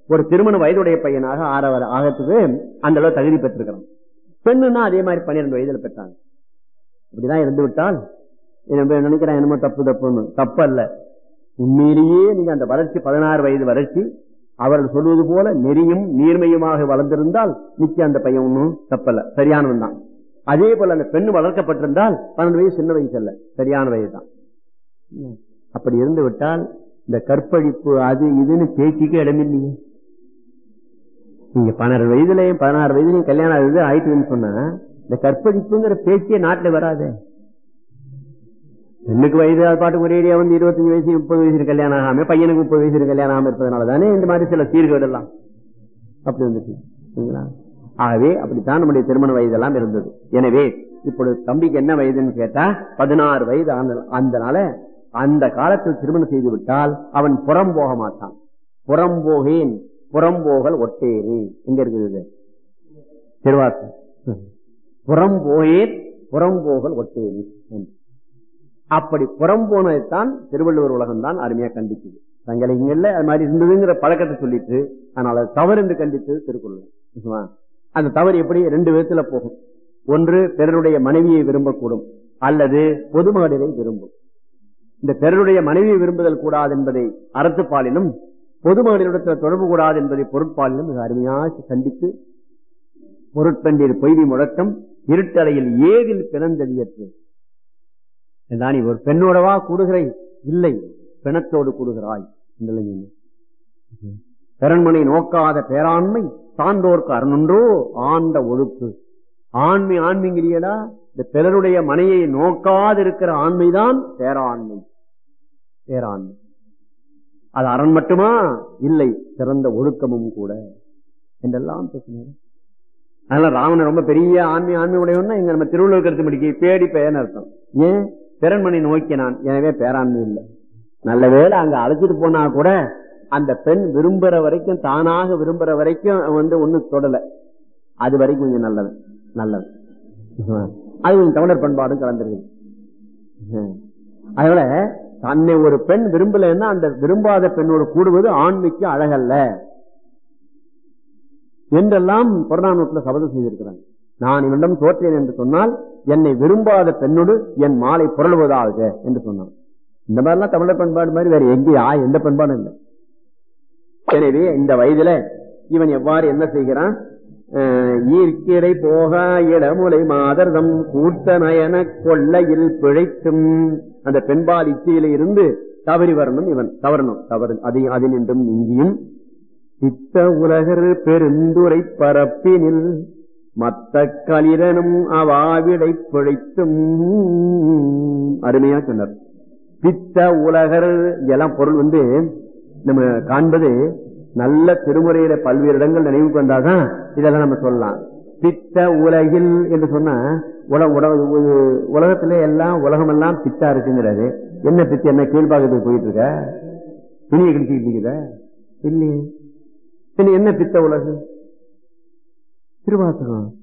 ஒரு திருமண வயதுடைய பையனாக ஆறவர் ஆகத்துக்கு அந்த அளவு தகுதி பெற்றிருக்கிறான் பெண்ணுன்னா அதே மாதிரி பன்னிரெண்டு வயதுல பெற்றாங்க இப்படிதான் இருந்து விட்டால் என்ன நினைக்கிறேன் என்னமோ தப்பு தப்புன்னு தப்பு அல்ல உண்மையிலேயே நீங்க அந்த வளர்ச்சி பதினாறு வயது வளர்ச்சி அவர்கள் சொல்வது போல நெறியும் நீர்மையுமாக வளர்ந்திருந்தால் நிச்சயம் அந்த பையன் ஒன்றும் தப்பல்ல சரியானவன் தான் அதே போல அந்த பெண் வளர்க்கப்பட்டிருந்தால் பன்னெண்டு வயசு சின்ன வயசு அல்ல சரியான வயது தான் அப்படி இருந்து விட்டால் இந்த கற்பழிப்பு அது இதுன்னு பேச்சுக்கு இடமில்லையே நீங்க பன்னெண்டு வயதுலயும் பதினாறு வயதுலயும் கல்யாணம் ஆகுது ஆயிட்டுன்னு சொன்னா இந்த கற்பழிப்புங்கிற பேச்சே நாட்டுல வராதே பெண்ணுக்கு வயது அது பாட்டுக்கு ஒரு ஏரியா வந்து இருபத்தஞ்சு வயசு முப்பது வயசு கல்யாணம் ஆகாம பையனுக்கு முப்பது வயசு கல்யாணம் ஆகாம இருப்பதனால தானே இந்த மாதிரி சில சீர்கேடு எல்லாம் அப்படி வந்துச்சு சரிங்களா? ஆகவே அப்படித்தான் நம்முடைய திருமண வயதெல்லாம் இருந்தது எனவே இப்பொழுது தம்பிக்கு என்ன வயதுன்னு கேட்டா பதினாறு வயது ஆன- அதனால அந்த காலத்தில் திருமணம் செய்து விட்டால் அவன் புறம் போக மாட்டான் புறம் போகேன் புறம்போகல் ஒட்டேரி எங்க இருக்குது இது? திருவாசகம் புறம் போயேன் புறம்போகல் ஒட்டேரி என்று. அப்படி புறம் போனதைத்தான் திருவள்ளுவர் உலகம் தான் அருமையா கண்டிச்சது தங்களைங்கல்ல அது மாதிரி இருந்ததுங்கிற பழக்கத்தை சொல்லிட்டு அதனால அது தவறு என்று கண்டித்தது திருக்குறள் ஓகேவா? அந்த தவறு எப்படி ரெண்டு விதத்துல போகும் ஒன்று பிறருடைய மனைவியை விரும்பக்கூடும் அல்லது பொதுமகளிரை விரும்பும் இந்த பிறருடைய மனைவியை விரும்புதல் கூடாது என்பதை அறத்துப்பாலிலும் பொதுமகளிடத்தில் தொடர்பு கூடாது என்பதை பொருட்பாலிலும் மிக அருமையாக கண்டித்து பொருட்பண்டிர் பொய்தி முழக்கம் இருட்டறையில் ஏதில் பிறந்ததியற்று என்றா நீ ஒரு பெண்ணோடவா கூடுகிறை இல்லை பிணத்தோடு கூடுகிறாய் இந்த நிலைமையில. பெறன்மனை நோக்காத பேராண்மை சான்றோர்க்கு அறனொன்றோ ஆண்ட ஒழுப்பு ஆண்மை ஆண்மைங்கிறியடா இந்த பிறருடைய மனையை நோக்காதிருக்கிற ஆண்மைதான் பேராண்மை பேராண்மை அது அரண் மட்டுமா இல்லை சிறந்த ஒழுக்கமும் கூட என்றெல்லாம் பேசினார் அதனால ராவணன் ரொம்ப பெரிய ஆண்மை ஆண்மை உடையவன்னா இங்க நம்ம திருவள்ளுவர் கருத்து முடிக்க பேடி பெயர்னு அர்த்தம் ஏன் பிறன்மனை நோக்கினான் எனவே பேராண்மை இல்லை நல்ல வேளை அங்க அழைச்சிட்டு போனா கூட அந்த பெண் விரும்புற வரைக்கும் தானாக விரும்புற வரைக்கும் அவன் வந்து ஒண்ணும் தொடல அது வரைக்கும் கொஞ்சம் நல்லது நல்லது அது கொஞ்சம் தமிழர் பண்பாடும் கலந்துருக்கு அதனால தன்னை ஒரு பெண் விரும்பலைன்னா அந்த விரும்பாத பெண்ணோடு கூடுவது ஆண்மைக்கு அழகல்ல என்றெல்லாம் புறநானூற்றுல சபதம் செய்திருக்கிறாங்க நான் இவனிடம் தோற்றேன் என்று சொன்னால் என்னை விரும்பாத பெண்ணோடு என் மாலை புரளுவதாக என்று சொன்னான் இந்த மாதிரிலாம் தமிழர் பண்பாடு மாதிரி வேற எங்கேயா எந்த பண்பாடும் இல்லை எனவே இந்த வயதுல இவன் எவ்வாறு என்ன செய்கிறான் அஹ், ஈர்க்கிடை போக இடமுலை மாதர்தம் கூட்ட நயன கொள்ளையில் பிழைக்கும் அந்த பெண்பால் இச்சையில இருந்து தவறி வரணும் இவன் தவறணும் தவறு அதை அதனின்றும் நீங்கியும் சித்த உலகர் பெருந்துரை பரப்பினில் மத்த களிரனும் அவாவிடை பிழைத்தும் அருமையா சொன்னார் பித்த உலகர் எல்லாம் பொருள் வந்து நம்ம காண்பது நல்ல திருமுறையில பல்வேறு இடங்கள் நினைவுக்கு வந்தாதான் இதெல்லாம் நம்ம சொல்லலாம் பித்த உலகில் என்று சொன்னா உல- உல- உ- உலகத்துல எல்லாம் உலகம் எல்லாம் பித்தா இருக்குங்கிறாரு என்ன பித்து என்ன கீழ்பாகத்துக்கு போயிட்டு இருக்க துணியை கிழிச்சிட்டு இருக்குத இல்லையே பின்ன என்ன பித்த உலகு திருவாசகம்